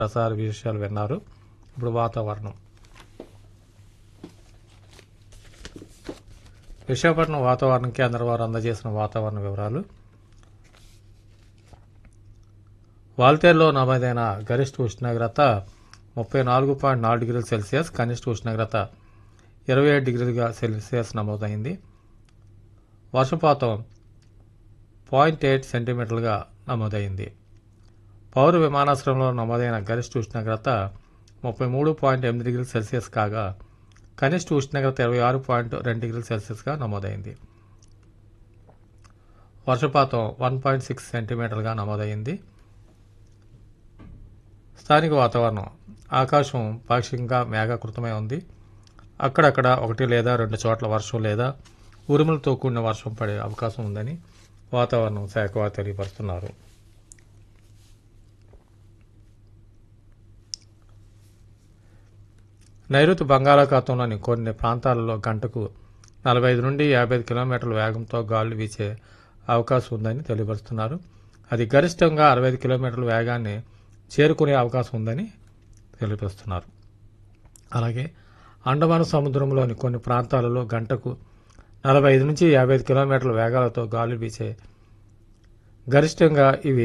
ప్రసార విషయాలు విన్నారు ఇప్పుడు వాతావరణం విశాఖపట్నం వాతావరణ కేంద్రం వారు అందజేసిన వాతావరణ వివరాలు వాల్తేరులో నమోదైన గరిష్ట ఉష్ణోగ్రత ముప్పై నాలుగు పాయింట్ నాలుగు డిగ్రీల సెల్సియస్ కనిష్ట ఉష్ణోగ్రత ఇరవై ఏడు డిగ్రీలుగా సెల్సియస్ నమోదైంది వర్షపాతం పాయింట్ ఎయిట్ సెంటీమీటర్లుగా నమోదైంది పౌర విమానాశ్రయంలో నమోదైన గరిష్ట ఉష్ణోగ్రత ముప్పై మూడు పాయింట్ ఎనిమిది డిగ్రీల సెల్సియస్ కాగా కనిష్ట ఉష్ణోగ్రత ఇరవై ఆరు పాయింట్ రెండు డిగ్రీల సెల్సియస్గా నమోదైంది వర్షపాతం వన్ పాయింట్ సిక్స్ సెంటీమీటర్లుగా నమోదైంది స్థానిక వాతావరణం ఆకాశం పాక్షికంగా మేఘాకృతమై ఉంది అక్కడక్కడ ఒకటి లేదా రెండు చోట్ల వర్షం లేదా ఉరుములతో కూడిన వర్షం పడే అవకాశం ఉందని వాతావరణం శాఖ వారు తెలియపరుస్తున్నారు నైరుతి బంగాళాఖాతంలోని కొన్ని ప్రాంతాలలో గంటకు నలభై ఐదు నుండి యాభై ఐదు కిలోమీటర్ల వేగంతో గాలులు వీచే అవకాశం ఉందని తెలియపరుస్తున్నారు అది గరిష్టంగా అరవై ఐదు కిలోమీటర్ల వేగాన్ని చేరుకునే అవకాశం ఉందని తెలియపరుస్తున్నారు అలాగే అండమాన్ సముద్రంలోని కొన్ని ప్రాంతాలలో గంటకు నలభై ఐదు నుంచి యాభై ఐదు కిలోమీటర్ల వేగాలతో గాలులు వీచే గరిష్టంగా ఇవి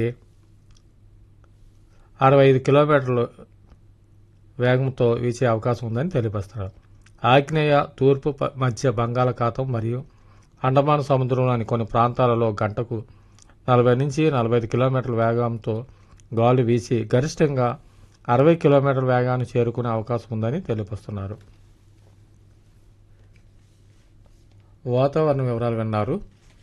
అరవై ఐదు కిలోమీటర్ల వేగంతో వీచే అవకాశం ఉందని తెలియపరుస్తున్నారు ఆగ్నేయ తూర్పు ప- మధ్య బంగాళాఖాతం మరియు అండమాన్ సముద్రంలోని కొన్ని ప్రాంతాలలో గంటకు నలభై నుంచి నలభై ఐదు కిలోమీటర్ల వేగంతో గాలి వీచి గరిష్టంగా అరవై కిలోమీటర్ల వేగాన్ని చేరుకునే అవకాశం ఉందని తెలియపరుస్తున్నారు వాతావరణ వివరాలు విన్నారు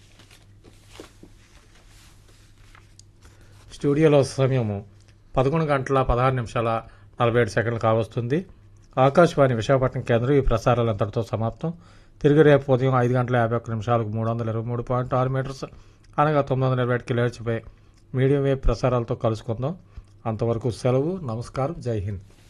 స్టూడియోలో సమయము పదకొండు గంటల పదహారు నిమిషాల నలభై ఏడు సెకండ్లు కావస్తుంది ఆకాశవాణి విశాఖపట్నం కేంద్రం ఈ ప్రసారాలు అంతటితో సమాప్తం తిరిగి రేపు ఉదయం ఐదు గంటల యాభై ఒక్క నిమిషాలకు మూడు వందల ఇరవై మూడు పాయింట్ ఆరు మీటర్స్ అనగా తొమ్మిది వందల ఇరవై ఏడు కిలోహెచ్పై మీడియం వేవ్ ప్రసారాలతో కలుసుకుందాం అంతవరకు సెలవు నమస్కారం జై హింద్